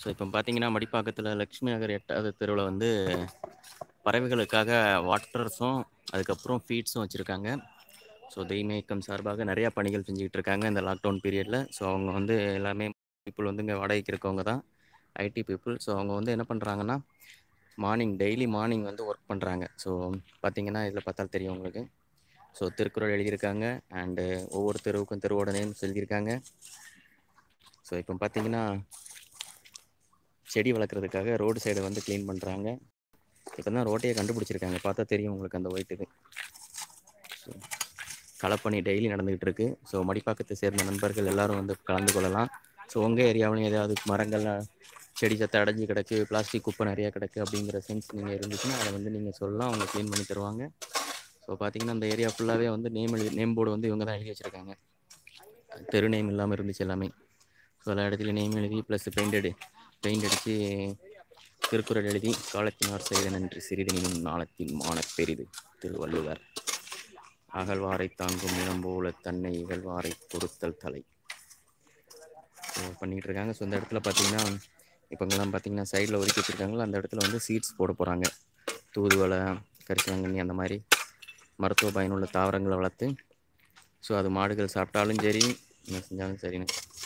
so இப்போ பார்த்தீங்கன்னா மடிப்பாக்கத்தில் லக்ஷ்மி நகர் எட்டாவது தெருவில் வந்து பறவைகளுக்காக வாட்டர்ஸும் அதுக்கப்புறம் ஃபீட்ஸும் வச்சுருக்காங்க ஸோ தெய்வ இயக்கம் சார்பாக நிறையா பணிகள் செஞ்சுக்கிட்டு இருக்காங்க இந்த லாக்டவுன் பீரியடில் ஸோ அவங்க வந்து எல்லாமே பீப்புள் வந்து இங்கே வாடகைக்கு இருக்கவங்க தான் ஐடி பீப்புள் ஸோ அவங்க வந்து என்ன பண்ணுறாங்கன்னா மார்னிங் டெய்லி மார்னிங் வந்து ஒர்க் பண்ணுறாங்க ஸோ பார்த்தீங்கன்னா இதில் பார்த்தால் தெரியும் உங்களுக்கு ஸோ திருக்குறள் எழுதியிருக்காங்க அண்டு ஒவ்வொரு தெருவுக்கும் தெருவோட நேம்ஸ் எழுதியிருக்காங்க ஸோ இப்போ பார்த்தீங்கன்னா செடி வளர்க்குறதுக்காக ரோடு சைடை வந்து க்ளீன் பண்ணுறாங்க இப்போ தான் ரோட்டையே கண்டுபிடிச்சிருக்காங்க பார்த்தா தெரியும் உங்களுக்கு அந்த ஒயிட் இது ஸோ களப்பணி டெய்லி நடந்துகிட்டு இருக்கு ஸோ மடிப்பாக்கத்தை சேர்ந்த நண்பர்கள் எல்லாரும் வந்து கலந்து கொள்ளலாம் ஸோ உங்கள் ஏரியாவிலையும் ஏதாவது மரங்கள் செடி சத்தை அடைஞ்சு கிடக்கு பிளாஸ்டிக் குப்பை நிறையா கிடக்கு அப்படிங்கிற சென்ஸ் நீங்கள் இருந்துச்சுன்னா அதை வந்து நீங்கள் சொல்லலாம் அவங்க க்ளீன் பண்ணி தருவாங்க ஸோ பார்த்தீங்கன்னா அந்த ஏரியா ஃபுல்லாகவே வந்து நேம் எழுதி நேம் போர்டு வந்து இவங்க தான் எழுதி வச்சுருக்காங்க தெரு நேம் இல்லாமல் இருந்துச்சு எல்லாமே ஸோ எல்லா இடத்துலையும் நேம் எழுதி ப்ளஸ் பெயிண்டடு பெயிண்ட் அடித்து திருக்குறள் எழுதி காலத்தினார் செய்த நன்றி சிறிதனினும் நாளத்தின் மானப் பெரிது திருவள்ளுவர் அகழ்வாரை தாங்கும் நிலம் போல தன்னை இகழ்வாரை பொறுத்தல் தலை ஸோ பண்ணிகிட்டு இருக்காங்க ஸோ இந்த இடத்துல பார்த்தீங்கன்னா இப்போங்கெல்லாம் பார்த்தீங்கன்னா சைடில் ஒதுக்கி வச்சுருக்காங்களோ அந்த இடத்துல வந்து சீட்ஸ் போட போகிறாங்க தூதுவளை கரிசலாங்கண்ணி அந்த மாதிரி மருத்துவ பயனுள்ள தாவரங்களை வளர்த்து ஸோ அது மாடுகள் சாப்பிட்டாலும் சரி என்ன செஞ்சாலும் சரின்னு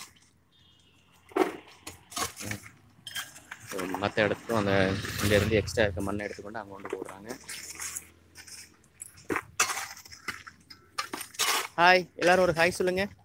ஸோ மற்ற இடத்துக்கும் அந்த இங்கேருந்து எக்ஸ்ட்ரா இருக்க மண்ணை எடுத்துக்கொண்டு அங்கே கொண்டு போடுறாங்க ஹாய் எல்லாரும் ஒரு ஹாய் சொல்லுங்கள்